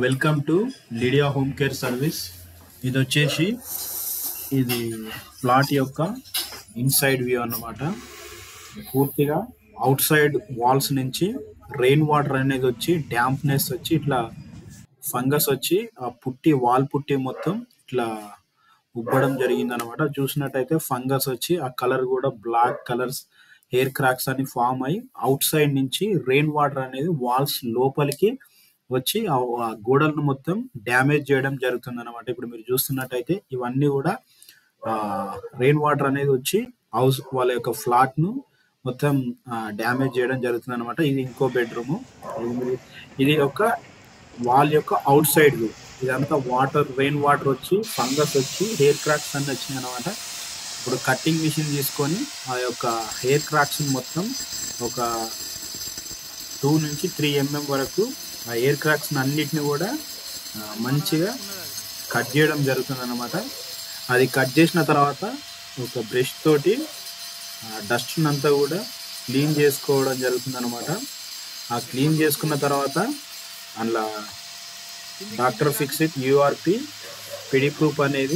welcome to Lydia home care service ఇది వచ్చేసి ఇది ఫ్లాట్ యొక్క ఇన్సైడ్ వ్యూ అన్నమాట పూర్తిగా అవుట్ సైడ్ వాల్స్ నుంచి రెయిన్ వాటర్ అనేది వచ్చి డ్యాంప్నెస్ వచ్చి ఇట్లా ఫంగస్ వచ్చి ఆ పుట్టి వాల్ పుట్టి మొత్తం ఇట్లా ఉబ్బడం జరిగింది అనమాట చూసినట్టయితే ఫంగస్ వచ్చి ఆ కలర్ కూడా బ్లాక్ కలర్స్ హెయిర్ క్రాక్స్ అని ఫామ్ అయ్యి అవుట్ సైడ్ నుంచి రెయిన్ వాటర్ అనేది వాల్స్ లోపలికి వచ్చి ఆ ఆ గోడలను మొత్తం డ్యామేజ్ చేయడం జరుగుతుంది అనమాట ఇప్పుడు మీరు చూస్తున్నట్టయితే ఇవన్నీ కూడా రెయిన్ వాటర్ అనేది వచ్చి హౌస్ వాళ్ళ యొక్క ఫ్లాట్ ను మొత్తం డ్యామేజ్ చేయడం జరుగుతుంది అనమాట ఇది ఇంకో బెడ్రూమ్ ఇది ఒక వాల్ యొక్క అవుట్ సైడ్ వ్యూ ఇదంతా వాటర్ రెయిన్ వాటర్ వచ్చి ఫంగస్ వచ్చి హెయిర్ క్రాక్స్ అన్ని వచ్చినాయి అనమాట ఇప్పుడు కట్టింగ్ మిషన్ తీసుకొని ఆ యొక్క హెయిర్ క్రాక్స్ మొత్తం ఒక టూ నుంచి త్రీ ఎంఎం వరకు ఆ ఎయిర్ క్రాక్స్ అన్నిటిని కూడా ఆ, మంచిగా కట్ చేయడం జరుగుతుంది అనమాట అది కట్ చేసిన తర్వాత ఒక బ్రష్ తోటి డస్ట్ అంతా కూడా క్లీన్ చేసుకోవడం జరుగుతుంది అనమాట ఆ క్లీన్ చేసుకున్న తర్వాత అందులో డాక్టర్ ఫిక్సిట్ యూఆర్పి పిడి ప్రూఫ్ అనేది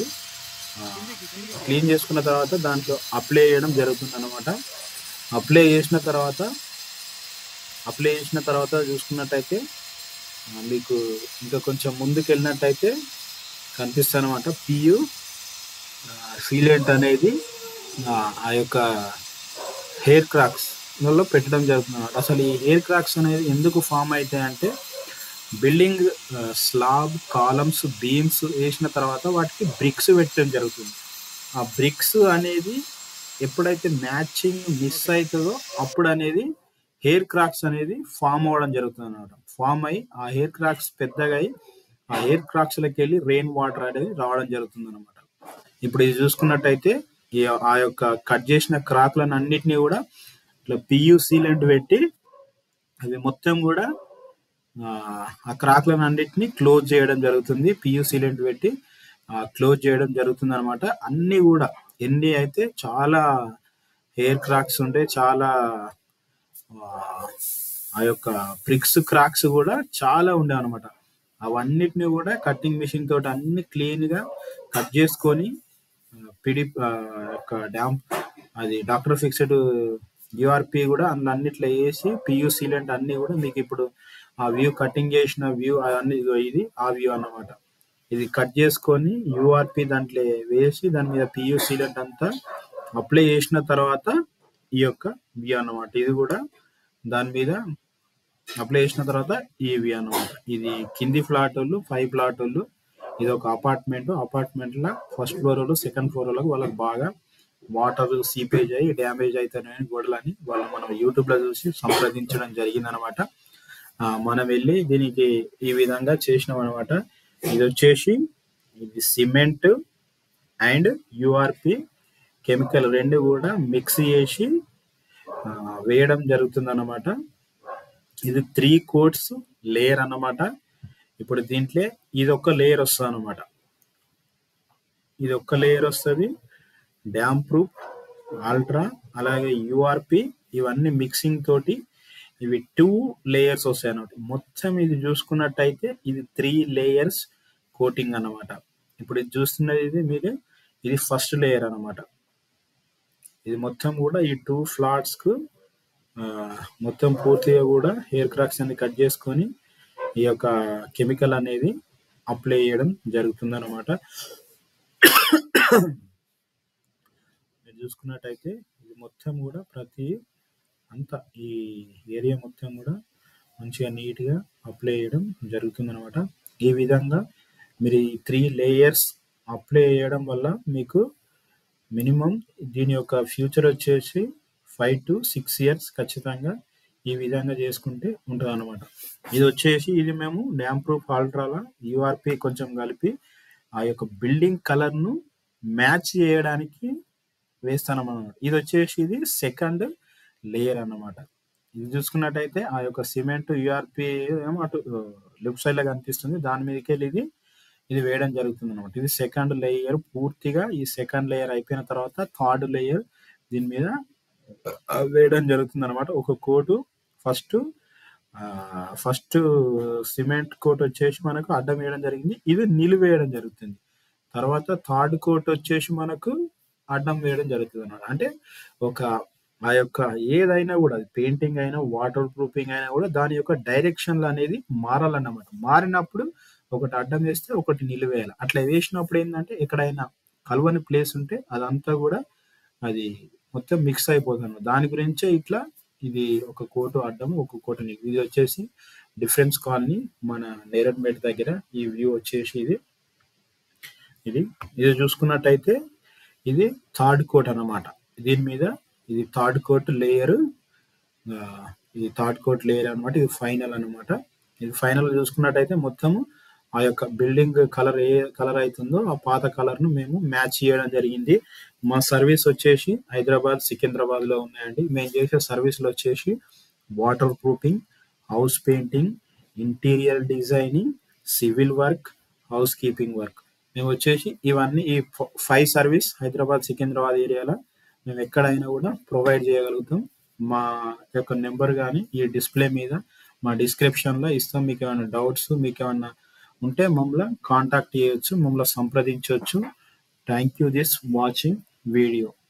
క్లీన్ చేసుకున్న తర్వాత దాంట్లో అప్లై చేయడం జరుగుతుంది అనమాట అప్లై చేసిన తర్వాత అప్లై చేసిన తర్వాత చూసుకున్నట్టయితే ఆ, మీకు ఇంకా కొంచెం ముందుకు వెళ్ళినట్టయితే కనిపిస్తుంది అనమాట పియు సీలెంట్ అనేది ఆ, ఆ యొక్క హెయిర్ క్రాక్స్ లో పెట్టడం జరుగుతుంది అనమాట అసలు ఈ హెయిర్ క్రాక్స్ అనేది ఎందుకు ఫామ్ అవుతాయి అంటే బిల్డింగ్ స్లాబ్ కాలమ్స్ బీమ్స్ వేసిన తర్వాత వాటికి బ్రిక్స్ పెట్టడం జరుగుతుంది ఆ బ్రిక్స్ అనేది ఎప్పుడైతే మ్యాచింగ్ మిస్ అవుతుందో అప్పుడు అనేది హెయిర్ క్రాక్స్ అనేది ఫామ్ అవ్వడం జరుగుతుంది అనమాట ఫామ్ అయ్యి ఆ హెయిర్ క్రాక్స్ పెద్దగా అయ్యి ఆ హెయిర్ క్రాక్స్ లకి వెళ్ళి రెయిన్ వాటర్ అనేది రావడం జరుగుతుంది అనమాట ఇప్పుడు ఇది చూసుకున్నట్టయితే ఈ ఆ యొక్క కట్ చేసిన క్రాక్లను అన్నిటినీ కూడా ఇట్లా పియు సీలెంట్ పెట్టి అవి మొత్తం కూడా ఆ ఆ క్రాక్లను అన్నిటిని క్లోజ్ చేయడం జరుగుతుంది పియు సీలెంట్ పెట్టి క్లోజ్ చేయడం జరుగుతుంది అనమాట అన్ని కూడా ఎన్ని అయితే చాలా హెయిర్ క్రాక్స్ ఉంటాయి చాలా ఆ, ఆ యొక్క ప్రిక్స్ క్రాక్స్ కూడా చాలా ఉండే అనమాట అవన్నిటిని కూడా కట్టింగ్ మిషన్ తోటి అన్ని క్లీన్ గా కట్ చేసుకొని ఆ, పిడి ఆ, యొక్క డ్యామ్ అది డాక్టర్ ఫిక్స్డ్ యూఆర్పి కూడా అందులో అన్నిట్లో వేసి పియూ సీలెంట్ అన్ని కూడా మీకు ఇప్పుడు ఆ వ్యూ కటింగ్ చేసిన వ్యూ అవన్నీ ఇదిగో ఇది ఆ వ్యూ అన్నమాట ఇది కట్ చేసుకొని యూఆర్పి దాంట్లో వేసి దాని మీద పియూ సీలెంట్ అంతా అప్లై చేసిన తర్వాత ఈ యొక్క వ్యూ అన్నమాట ఇది కూడా దాని మీద అప్లై చేసిన తర్వాత ఈ వ్యూ అన్నమాట ఇది కింది ఫ్లాట్ వాళ్ళు ఫైవ్ ఫ్లాట్ వాళ్ళు ఇది ఒక అపార్ట్మెంట్ అపార్ట్మెంట్ లో ఫస్ట్ ఫ్లోర్ వాళ్ళు సెకండ్ ఫ్లోర్ వాళ్ళకి వాళ్ళకి బాగా వాటర్ సీపేజ్ అయ్యి డ్యామేజ్ అవుతాయని గోడలని వాళ్ళు మనం యూట్యూబ్ లో చూసి సంప్రదించడం జరిగింది అనమాట మనం వెళ్ళి దీనికి ఈ విధంగా చేసినాం అనమాట ఇది వచ్చేసి ఇది సిమెంట్ అండ్ యుఆర్పి కెమికల్ రెండు కూడా మిక్స్ చేసి ఆ, వేయడం జరుగుతుంది అన్నమాట ఇది త్రీ కోట్స్ లేయర్ అన్నమాట ఇప్పుడు దీంట్లో ఇది ఒక లేయర్ వస్తుంది అనమాట ఇది ఒక్క లేయర్ వస్తుంది డ్యామ్ ప్రూఫ్ అల్ట్రా అలాగే యూఆర్పి ఇవన్నీ మిక్సింగ్ తోటి ఇవి టూ లేయర్స్ వస్తాయి అన్నమాట మొత్తం ఇది చూసుకున్నట్టయితే ఇది త్రీ లేయర్స్ కోటింగ్ అన్నమాట ఇప్పుడు ఇది చూస్తున్నది ఇది మీరు ఇది ఫస్ట్ లేయర్ అన్నమాట ఇది మొత్తం కూడా ఈ టూ ఫ్లాట్స్ కు ఆ, మొత్తం పూర్తిగా కూడా హెయిర్ క్రాక్స్ అన్ని కట్ చేసుకొని ఈ యొక్క కెమికల్ అనేది అప్లై చేయడం జరుగుతుంది అనమాట మీరు చూసుకున్నట్టయితే ఇది మొత్తం కూడా ప్రతి అంతా ఈ ఏరియా మొత్తం కూడా మంచిగా నీట్ గా అప్లై చేయడం జరుగుతుంది అనమాట ఈ విధంగా మీరు ఈ త్రీ లేయర్స్ అప్లై చేయడం వల్ల మీకు మినిమం దీని యొక్క ఫ్యూచర్ వచ్చేసి ఫైవ్ టు సిక్స్ ఇయర్స్ ఖచ్చితంగా ఈ విధంగా చేసుకుంటే ఉంటుంది అనమాట ఇది వచ్చేసి ఇది మేము డ్యామ్ ప్రూఫ్ అల్ట్రాలా యూఆర్పి కొంచెం కలిపి ఆ యొక్క బిల్డింగ్ కలర్ ను మ్యాచ్ చేయడానికి వేస్తాను అనమాట ఇది వచ్చేసి ఇది సెకండ్ లేయర్ అన్నమాట ఇది చూసుకున్నట్టయితే ఆ యొక్క సిమెంట్ యూఆర్పి ఏమో అటు లెఫ్ట్ సైడ్ లో కనిపిస్తుంది దాని మీదకి వెళ్ళి ఇది ఇది వేయడం జరుగుతుంది అనమాట ఇది సెకండ్ లేయర్ పూర్తిగా ఈ సెకండ్ లేయర్ అయిపోయిన తర్వాత థర్డ్ లేయర్ దీని మీద ఆ, వేయడం జరుగుతుంది అనమాట ఒక coat first first cement coat వచ్చేసి మనకు అడ్డం వేయడం జరిగింది ఇది నిలువేయడం జరుగుతుంది తర్వాత థర్డ్ కోట్ వచ్చేసి మనకు అడ్డం వేయడం జరుగుతుంది అన్నమాట అంటే ఒక ఆ యొక్క ఏదైనా కూడా పెయింటింగ్ అయినా వాటర్ ప్రూఫింగ్ అయినా కూడా దాని యొక్క డైరెక్షన్లు అనేది మారాలన్నమాట మారినప్పుడు ఒకటి అడ్డం వేస్తే ఒకటి నిలువేయాలి అట్లా వేసినప్పుడు ఏంటంటే ఎక్కడైనా కలవని ప్లేస్ ఉంటే అదంతా కూడా అది మొత్తం మిక్స్ అయిపోతుంది దాని గురించే ఇట్లా ఇది ఒక కోటు అడ్డం ఒక కోటు నిలువు ఇది వచ్చేసి డిఫరెన్స్ కాలనీ మన నేరడ్మేట్ దగ్గర ఈ వ్యూ వచ్చేసి ఇది ఇది ఇది చూసుకున్నట్టయితే ఇది థర్డ్ కోట్ అన్నమాట దీని మీద ఇది థర్డ్ కోట్ లేయర్ ఇది థర్డ్ కోట్ లేయర్ అన్నమాట ఇది ఫైనల్ అన్నమాట ఇది ఫైనల్ చూసుకున్నట్టయితే మొత్తము ఆ యొక్క బిల్డింగ్ కలర్ ఏ కలర్ అవుతుందో ఆ పాత కలర్ ను మేము మ్యాచ్ చేయడం జరిగింది మా సర్వీస్ వచ్చేసి హైదరాబాద్ సికింద్రాబాద్ లో ఉన్నాయండి మేము చేసే సర్వీసులు వచ్చేసి waterproofing house painting interior designing civil work housekeeping work మేము వచ్చేసి ఇవన్నీ ఈ ఫైవ్ సర్వీస్ హైదరాబాద్ సికింద్రాబాద్ ఏరియాలో మేము ఎక్కడైనా కూడా ప్రొవైడ్ చేయగలుగుతాం మా యొక్క నెంబర్ కానీ ఈ డిస్ప్లే మీద మా డిస్క్రిప్షన్ లో ఇస్తాం మీకు ఏమైనా డౌట్స్ మీకు ఏమైనా ఉంటే మమ్మల్ని కాంటాక్ట్ చేయొచ్చు మమ్మల్ని సంప్రదించవచ్చు thank you this watching video